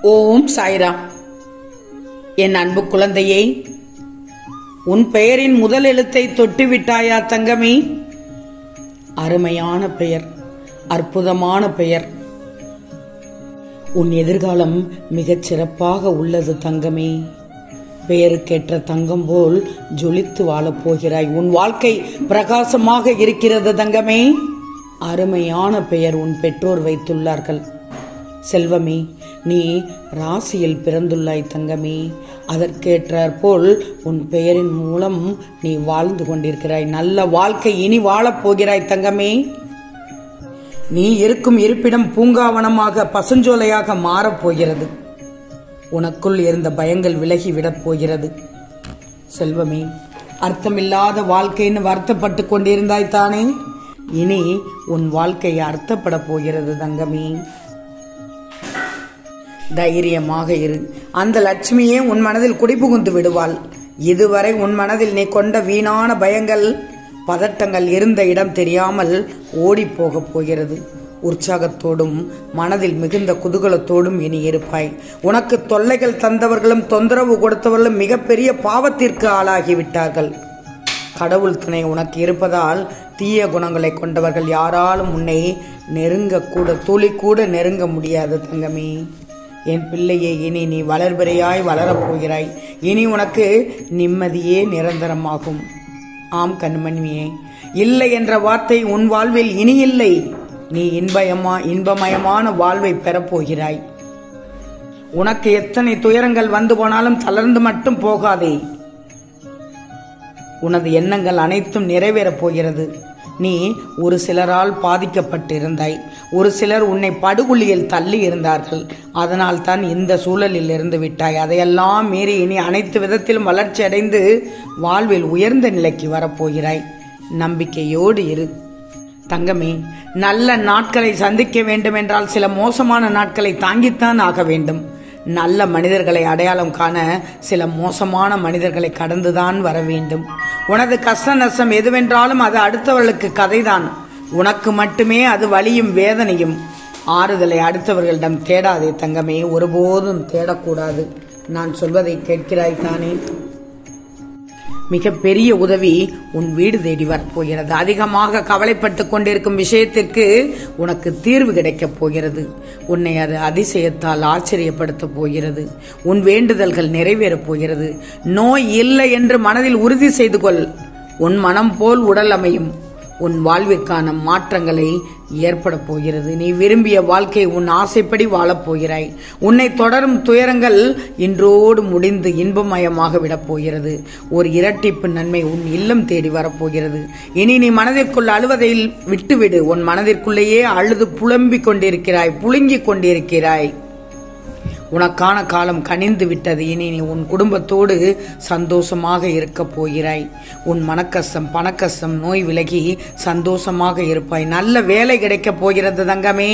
ஓம் சாய்ராம் என் அன்பு குழந்தையே உன் பெயரின் முதல் எழுத்தை தொட்டு விட்டாயா தங்கமே அருமையான பெயர் அற்புதமான பெயர் உன் எதிர்காலம் மிகச் சிறப்பாக உள்ளது தங்கமே பெயருக்கேற்ற தங்கம் போல் ஜொலித்து வாழப் போகிறாய் உன் வாழ்க்கை பிரகாசமாக இருக்கிறது தங்கமே அருமையான பெயர் உன் பெற்றோர் வைத்துள்ளார்கள் செல்வமே நீ ராசியில் பிறந்துள்ளாய் தங்கமே அதற்கேற்றாற் போல் உன் பெயரின் மூலம் நீ வாழ்ந்து கொண்டிருக்கிறாய் நல்ல வாழ்க்கை இனி வாழப் போகிறாய் தங்கமே நீ இருக்கும் இருப்பிடம் பூங்காவனமாக பசுஞ்சோலையாக மாறப் போகிறது உனக்குள் இருந்த பயங்கள் விலகி விடப் போகிறது செல்வமே அர்த்தமில்லாத வாழ்க்கைன்னு வருத்தப்பட்டு கொண்டிருந்தாய் தானே இனி உன் வாழ்க்கை அர்த்தப்பட போகிறது தங்கமே தைரியமாக இரு அந்த லட்சுமியே உன் மனதில் குடிபுகுந்து விடுவாள் இதுவரை உன் மனதில் நீ கொண்ட வீணான பயங்கள் பதட்டங்கள் இருந்த இடம் தெரியாமல் ஓடிப் போகப் போகிறது உற்சாகத்தோடும் மனதில் மிகுந்த குதூகலத்தோடும் இனி இருப்பாய் உனக்கு தொல்லைகள் தந்தவர்களும் தொந்தரவு கொடுத்தவர்களும் மிகப்பெரிய பாவத்திற்கு ஆளாகிவிட்டார்கள் கடவுள் துணை உனக்கு இருப்பதால் தீய குணங்களை கொண்டவர்கள் யாராலும் உன்னை நெருங்க கூட துளி கூட நெருங்க முடியாது தங்கமே என் பிள்ளையே இனி நீ வளர்பிறையாய் வளரப் போகிறாய் இனி உனக்கு நிம்மதியே நிரந்தரமாகும் ஆம் கண்மணியே இல்லை என்ற வார்த்தை உன் வாழ்வில் இனி இல்லை நீ இன்பயமா இன்பமயமான வாழ்வை பெறப்போகிறாய் உனக்கு எத்தனை துயரங்கள் வந்து போனாலும் தளர்ந்து மட்டும் போகாதே உனது எண்ணங்கள் அனைத்தும் நிறைவேறப் போகிறது நீ ஒரு சிலரால் பாதிக்கப்பட்டிருந்தாய் ஒரு சிலர் உன்னை படுகொலியில் தள்ளி இருந்தார்கள் அதனால் தான் இந்த சூழலில் இருந்து விட்டாய் அதையெல்லாம் மீறி இனி அனைத்து விதத்திலும் வளர்ச்சி அடைந்து வாழ்வில் உயர்ந்த நிலைக்கு வரப்போகிறாய் நம்பிக்கையோடு இரு தங்கமே நல்ல நாட்களை சந்திக்க வேண்டும் என்றால் சில மோசமான நாட்களை தாங்கித்தான் ஆக வேண்டும் நல்ல மனிதர்களை அடையாளம் காண சில மோசமான மனிதர்களை கடந்துதான் வர வேண்டும் உனது கஷ்ட நஷ்டம் எதுவென்றாலும் அது அடுத்தவர்களுக்கு கதைதான் உனக்கு மட்டுமே அது வலியும் வேதனையும் ஆறுதலை அடுத்தவர்களிடம் தேடாதே தங்கமே ஒருபோதும் தேடக்கூடாது நான் சொல்வதை கேட்கிறாய் தானே மிக பெரிய உதவி உன் வீடு தேடி வரப்போகிறது அதிகமாக கவலைப்பட்டு கொண்டிருக்கும் விஷயத்திற்கு உனக்கு தீர்வு கிடைக்கப் போகிறது உன்னை அது அதிசயத்தால் ஆச்சரியப்படுத்த போகிறது உன் வேண்டுதல்கள் நிறைவேறப் போகிறது நோய் இல்லை என்று மனதில் உறுதி செய்து கொள் உன் மனம் போல் உடல் அமையும் உன் வாழ்விற்கான மாற்றங்களை ஏற்பட போகிறது நீ விரும்பிய வாழ்க்கை உன் ஆசைப்படி வாழப் போகிறாய் உன்னை தொடரும் துயரங்கள் இன்றோடு முடிந்து இன்பமயமாக விடப் போகிறது ஒரு இரட்டிப்பு நன்மை உன் இல்லம் தேடி வரப்போகிறது இனி நீ மனதிற்குள் அழுவதை விட்டுவிடு உன் மனதிற்குள்ளேயே அழுது புலம்பிக் கொண்டிருக்கிறாய் புழுங்கிக் கொண்டிருக்கிறாய் உனக்கான காலம் கனிந்து விட்டது இனி நீ உன் குடும்பத்தோடு சந்தோஷமாக இருக்கப் போகிறாய் உன் மனக்கஷ்டம் பணக்கஷ்டம் நோய் விலகி சந்தோஷமாக இருப்பாய் நல்ல வேலை கிடைக்கப் போகிறது தங்கமே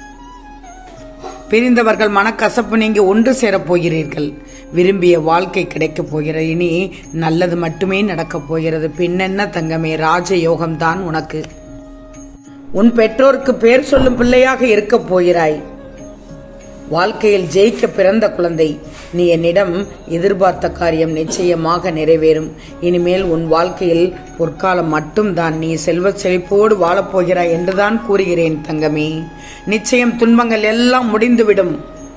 பிரிந்தவர்கள் மனக்கசப்பு நீங்க ஒன்று சேரப் போகிறீர்கள் விரும்பிய வாழ்க்கை கிடைக்கப் போகிறது இனி நல்லது மட்டுமே நடக்கப் போகிறது பின்னென்ன தங்கமே ராஜயோகம் தான் உனக்கு உன் பெற்றோருக்கு பேர் சொல்லும் பிள்ளையாக இருக்கப் போகிறாய் வாழ்க்கையில் ஜெயிக்க பிறந்த குழந்தை நீ என்னிடம் எதிர்பார்த்த காரியம் நிச்சயமாக நிறைவேறும் இனிமேல் உன் வாழ்க்கையில் பொற்காலம் மட்டும்தான் நீ செல்வ செழிப்போடு வாழப்போகிறாய் என்றுதான் கூறுகிறேன் தங்கமே நிச்சயம் துன்பங்கள் எல்லாம் முடிந்துவிடும்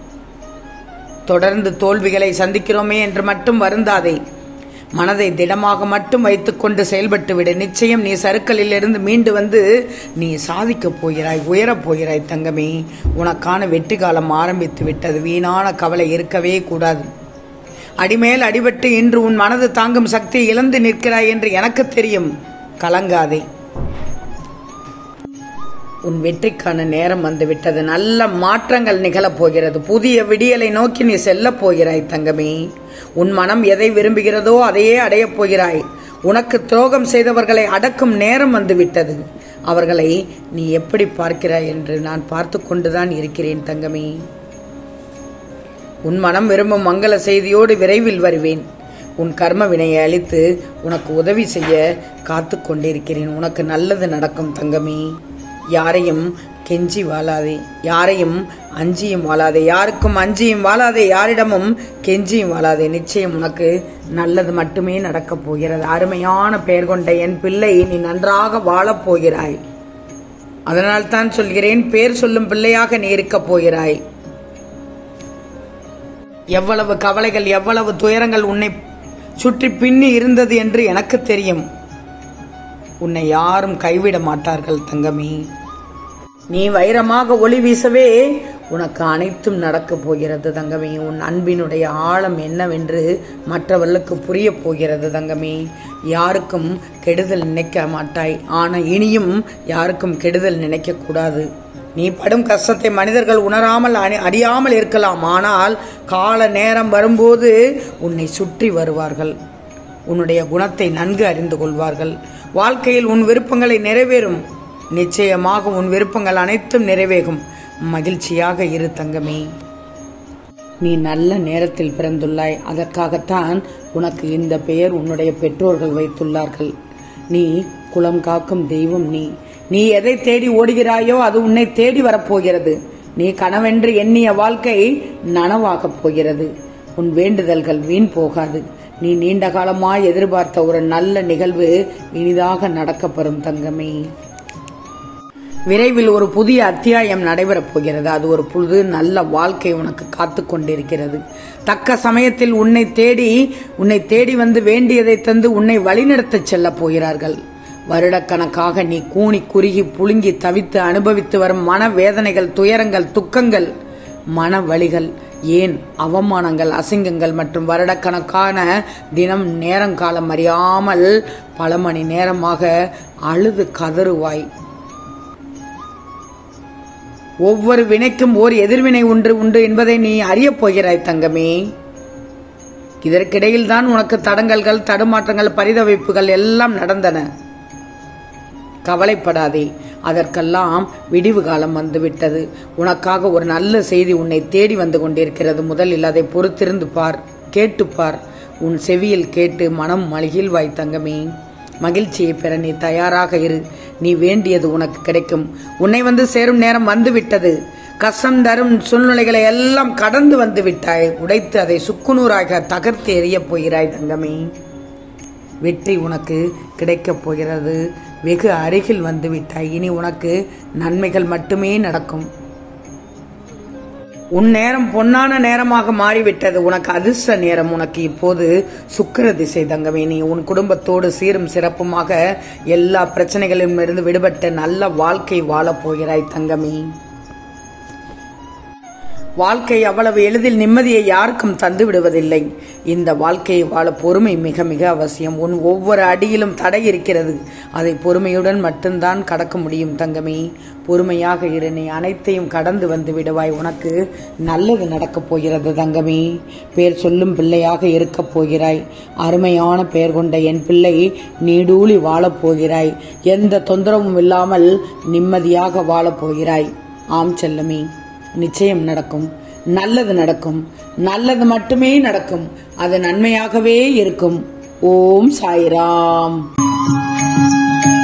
தொடர்ந்து தோல்விகளை சந்திக்கிறோமே என்று மட்டும் வருந்தாதே மனதை திடமாக மட்டும் வைத்துக்கொண்டு செயல்பட்டு விடு நிச்சயம் நீ சருக்களில் இருந்து மீண்டு வந்து நீ சாதிக்கப் போகிறாய் உயரப் போகிறாய் தங்கமே உனக்கான வெற்றி காலம் ஆரம்பித்து விட்டது வீணான கவலை இருக்கவே கூடாது அடிமேல் அடிபட்டு இன்று உன் மனது தாங்கும் சக்தி இழந்து நிற்கிறாய் என்று எனக்கு தெரியும் கலங்காதே உன் வெற்றிக்கான நேரம் வந்துவிட்டது நல்ல மாற்றங்கள் நிகழப் போகிறது புதிய விடியலை நோக்கி நீ செல்லப் போகிறாய் தங்கமே உன் மனம் எதை விரும்புகிறதோ அதையே அடையப் போகிறாய் உனக்கு துரோகம் செய்தவர்களை அடக்கும் நேரம் வந்துவிட்டது அவர்களை நீ எப்படி பார்க்கிறாய் என்று நான் பார்த்து கொண்டுதான் இருக்கிறேன் தங்கமே உன் மனம் விரும்பும் மங்கள செய்தியோடு விரைவில் வருவேன் உன் கர்ம வினையை அழித்து உனக்கு உதவி செய்ய காத்து கொண்டிருக்கிறேன் உனக்கு நல்லது நடக்கும் தங்கமே யாரையும் கெஞ்சி வாழாதே யாரையும் அஞ்சியும் வாழாதே யாருக்கும் அஞ்சியும் வாழாதே யாரிடமும் கெஞ்சியும் வாழாதே நிச்சயம் உனக்கு நல்லது மட்டுமே நடக்கப் போகிறது அருமையான பெயர் கொண்ட என் பிள்ளை நீ நன்றாக வாழப் போகிறாய் அதனால் தான் சொல்கிறேன் பேர் சொல்லும் பிள்ளையாக நீ இருக்கப் போகிறாய் எவ்வளவு கவலைகள் எவ்வளவு துயரங்கள் உன்னை சுற்றி பின்னி இருந்தது என்று எனக்கு தெரியும் உன்னை யாரும் கைவிட மாட்டார்கள் தங்கமே நீ வைரமாக ஒளி வீசவே உனக்கு அனைத்தும் நடக்கப் போகிறது தங்கமே உன் அன்பினுடைய ஆழம் என்னவென்று மற்றவர்களுக்கு புரிய போகிறது தங்கமே யாருக்கும் கெடுதல் நினைக்க மாட்டாய் ஆனால் இனியும் யாருக்கும் கெடுதல் நினைக்க கூடாது நீ படும் கஷ்டத்தை மனிதர்கள் உணராமல் அணி- அறியாமல் இருக்கலாம் ஆனால் கால நேரம் வரும்போது உன்னை சுற்றி வருவார்கள் உன்னுடைய குணத்தை நன்கு அறிந்து கொள்வார்கள் வாழ்க்கையில் உன் விருப்பங்களை நிறைவேறும் நிச்சயமாக உன் விருப்பங்கள் அனைத்தும் நிறைவேறும் மகிழ்ச்சியாக இரு தங்கமே நீ நல்ல நேரத்தில் பிறந்துள்ளாய் அதற்காகத்தான் உனக்கு இந்த பெயர் உன்னுடைய பெற்றோர்கள் வைத்துள்ளார்கள் நீ குலம் காக்கும் தெய்வம் நீ நீ எதை தேடி ஓடுகிறாயோ அது உன்னை தேடி வரப்போகிறது நீ கனவென்று எண்ணிய வாழ்க்கை நனவாகப் போகிறது உன் வேண்டுதல்கள் வீண் போகாது நீ நீண்ட காலமாய் எதிர்பார்த்த ஒரு நல்ல நிகழ்வு இனிதாக நடக்கப்பெறும் தங்கமே விரைவில் ஒரு புதிய அத்தியாயம் நடைபெறப் போகிறது அது ஒரு புது நல்ல வாழ்க்கை உனக்கு காத்து கொண்டிருக்கிறது தக்க சமயத்தில் உன்னை தேடி உன்னை தேடி வந்து வேண்டியதை தந்து உன்னை வழிநடத்தச் செல்லப் போகிறார்கள் வருடக்கணக்காக நீ கூனி குறுகி புழுங்கி தவித்து அனுபவித்து வரும் மனவேதனைகள் துயரங்கள் துக்கங்கள் மன வலிகள் ஏன் அவமானங்கள் அசிங்கங்கள் மற்றும் வருடக்கணக்கான தினம் நேரங்காலம் அறியாமல் பல மணி நேரமாக அழுது கதறுவாய் ஒவ்வொரு வினைக்கும் ஓர் எதிர்வினை ஒன்று உண்டு என்பதை நீ அறியப் போகிறாய் தங்கமே இதற்கிடையில் தான் உனக்கு தடங்கல்கள் தடுமாற்றங்கள் பரிதவிப்புகள் எல்லாம் நடந்தன கவலைப்படாதே அதற்கெல்லாம் விடிவு காலம் வந்துவிட்டது உனக்காக ஒரு நல்ல செய்தி உன்னை தேடி வந்து கொண்டிருக்கிறது முதலில் அதை பொறுத்திருந்து பார் கேட்டுப்பார் உன் செவியில் கேட்டு மனம் மகிழ்வாய் தங்கமே மகிழ்ச்சியை பெற நீ தயாராக இரு நீ வேண்டியது உனக்கு கிடைக்கும் உன்னை வந்து சேரும் நேரம் வந்து விட்டது கஷ்டம் தரும் சூழ்நிலைகளை எல்லாம் கடந்து வந்து விட்டாய் உடைத்து அதை சுக்குநூறாக தகர்த்து எறியப் போகிறாய் தங்கமே வெற்றி உனக்கு கிடைக்கப் போகிறது வெகு அருகில் வந்து விட்டாய் இனி உனக்கு நன்மைகள் மட்டுமே நடக்கும் உன் நேரம் பொன்னான நேரமாக மாறிவிட்டது உனக்கு அதிர்ஷ்ட நேரம் உனக்கு இப்போது சுக்கிர திசை தங்கமே நீ உன் குடும்பத்தோடு சீரும் சிறப்புமாக எல்லா பிரச்சனைகளிலும் இருந்து விடுபட்ட நல்ல வாழ்க்கை வாழப் போகிறாய் தங்கமே வாழ்க்கை அவ்வளவு எளிதில் நிம்மதியை யாருக்கும் தந்து விடுவதில்லை இந்த வாழ்க்கையை வாழ பொறுமை மிக மிக அவசியம் உன் ஒவ்வொரு அடியிலும் தடை இருக்கிறது அதை பொறுமையுடன் மட்டும்தான் கடக்க முடியும் தங்கமே பொறுமையாக இரு நீ அனைத்தையும் கடந்து வந்து விடுவாய் உனக்கு நல்லது நடக்கப் போகிறது தங்கமே பேர் சொல்லும் பிள்ளையாக இருக்கப் போகிறாய் அருமையான பெயர் கொண்ட என் பிள்ளை நீடூழி வாழப் போகிறாய் எந்த தொந்தரவும் இல்லாமல் நிம்மதியாக வாழப் போகிறாய் ஆம் செல்லமே நிச்சயம் நடக்கும் நல்லது நடக்கும் நல்லது மட்டுமே நடக்கும் அது நன்மையாகவே இருக்கும் ஓம் சாய்ராம்